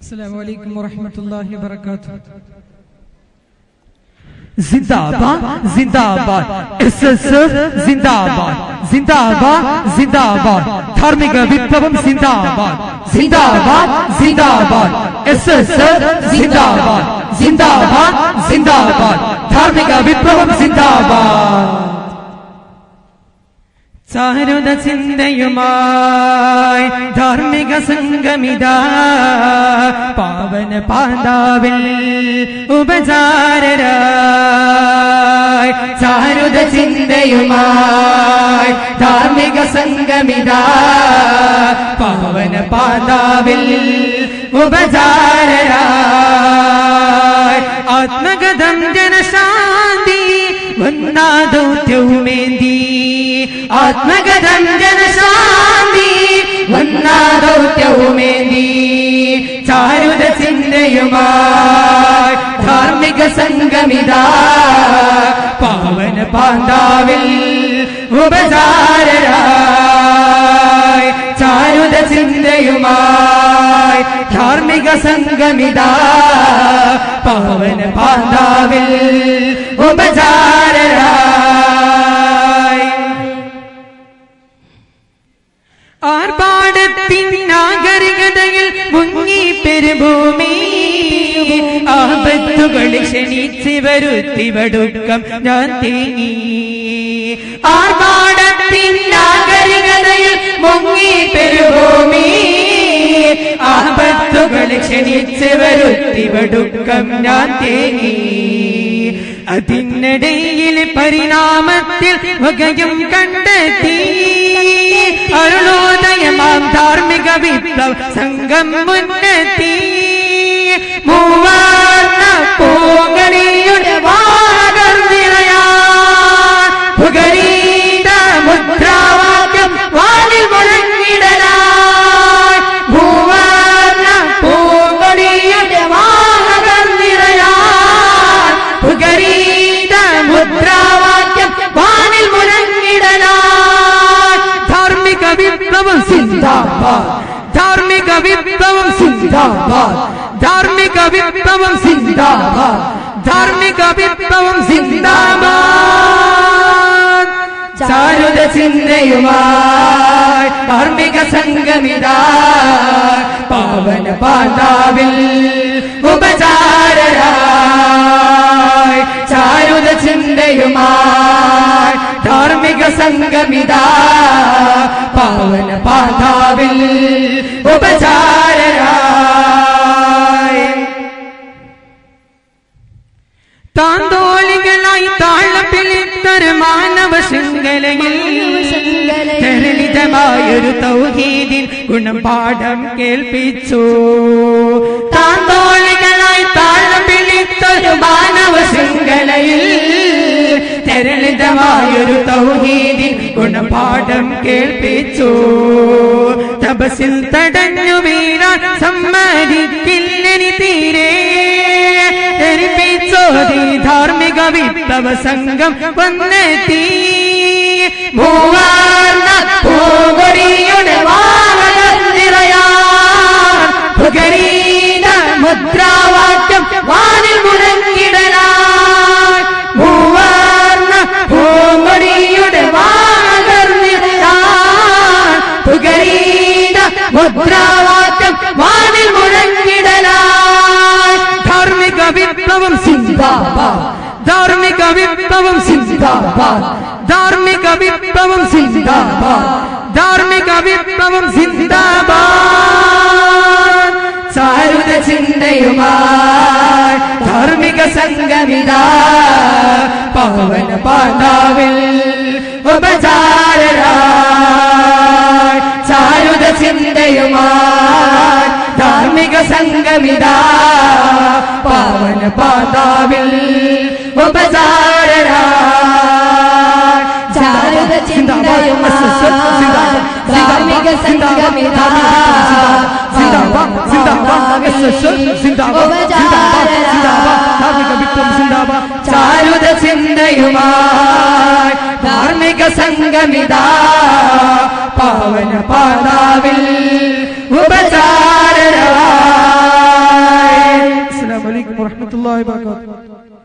السلام عليكم ورحمة الله وبركاته जिंदाबाद जिंदाबाद S S जिंदाबाद जिंदाबाद जिंदाबाद ധാർമ്മിക വിപ്ലവം जिंदाबाद जिंदाबाद जिंदाबाद എസ് എസ് जिंदाबाद जिंदाबाद जिंदाबाद ധാർമ്മിക വിപ്ലവം जिंदाबाद ചാരുത ചിന്തയുമായി ധാർമ്മിക സംഗമിത പാവന പാതാവിൽ ഉപചാരരായി ചാരുത ചിന്തയുമായി ധാർമ്മിക സംഗമിത പാവന പാതാവിൽ ഉപചാരരായി ആത്മഗതം ജനശാന്തി വന്നാ ദൗത്യവുമേന്തി ആത്മഗതം ജനശാന്തി വന്നാ ദൗത്യവുമേന്തി ചാരുത ചിന്തയുമായി ധാർമ്മിക സംഗമിത പാവന പാന്താവിൽ ഉപചാരരായി ചാരുത ചിന്തയുമായി ധാർമ്മിക സംഗമിത പാവന പാന്താവിൽ ഉപചാരരായി ആർപ്പാടത്തിൻ നാഗരികതയിൽ മുങ്ങി പെരുഭൂമി ആപത്തുകൾ ക്ഷണിച്ച് വരുത്തിവടുക്കം ഞാൻ തേങ്ങി ആർപ്പാടത്തിൻ നാഗരികതയിൽ മുങ്ങി പെരുഭൂമി ആപത്തുകൾ ക്ഷണിച്ച് വരുത്തിവടുക്കം ഞാൻ തേങ്ങി അതിനിടയിൽ പരിണാമത്തിൽ വകയും കണ്ടെത്തി അരുളോദയമാം ധാർമ്മിക വിപ്ലവ സംഘം മുന്നെത്തി മൂവാർന്ന പൂങ്കണിയുടെ വാഹകർ നിറയാൻ പുകരീത മുദ്രാവാക്യം വാലിൽ മുഴങ്ങിടലായി മൂവാർന്ന പൂങ്കണിയുടെ വാഹകർ നിറയാൻ പുകരീത മുദ്രാവാക്യം വാനിൽ മുഴങ്ങിടലാൻ ധാർമ്മിക വിപ്ലവം സിന്ദാബാദ് ധാർമ്മിക വിപ്ലവം സിന്ദാബാദ് ധാർമ്മിക വിപ്ലവം സിന്ദാബാദ് ധാർമ്മിക വിപ്ലവം സിന്ദാബാദ് ചാരുത ചിന്തയുമായി ധാർമ്മിക സംഗമിത പാവന പാതാവിൽ ഉപചാരരായി ചാരുത ചിന്തയുമായി ധാർമ്മിക സംഗമിത പാവന പാതാവിൽ ഉപചാരരായി താന്തോളികളായി താളപ്പിളിത്തൊരു മാനവ ശൃംഖലയിൽ തെരളിതമായൊരു തൗഹീദിൻ ഗുണം പാഠം കേൾപ്പിച്ചു താന്തോളികളായി താളപ്പിളിത്തൊരു മാനവ ശൃംഖലയിൽ തെരളിതമായൊരു തൗഹീദിൻ ഗുണപാഠം കേൾപ്പിച്ചു തപസിൽ തടഞ്ഞു വീഴാൻ സമ്മതിക്കില്ലെനി തീരെ ധരിപ്പിച്ചോതി ധാർമ്മിക വിപ്ലവ സംഘം വന്നെത്തി മൂവാർന്ന പൂകൊടിയുടെ വാഹനം നിറയാൻ പുകരീന മുദ്രാവാക്യം വാനിൽ മുഴങ്ങിടലാൻ മൂവാർന്ന പൂങ്കൊടിയുടെ വാഹനം നിറയാൻ പുകരീന മുദ്രാവാക്യം വാനിൽ മുഴങ്ങിടലാൻ ധാർമ്മിക വിപ്ലവം സിന്ദാബാദ് ധാർമ്മിക വിപ്ലവം സിന്ദാബാദ് ധാർമ്മിക വിപ്ലവം സിന്ദാബാദ് ധാർമ്മിക വിപ്ലവം സിന്ദാബാദ് ചാരുത ചിന്തയുമായി ധാർമ്മിക സംഗമിത പവന പാണ്ഡാവിൽ ഉപചാരരായി ചാരുത ചിന്തയുമായി ധാർമ്മിക സംഗമിത പാവന പാതാവിൽ ഉപചാരരായി ചാരുത ചിന്തയുമായി ധാർമ്മിക സംഗമിത സിന്ദാബാദ് സിന്ദാബാദ് എസ് എസ് സിന്ദാബാദ് സിന്ദാബാദ് സിന്ദാബാദ് ധാർമ്മിക വിപ്ലവം സിന്ദാബാദ് ചാരുത ചിന്തയുമായി ധാർമ്മിക സംഗമിത പാവന പാതാവിൽ ഉപചാരരായി അലൈക്കും വറഹ്മത്തുള്ളാഹി വബറകാതുഹു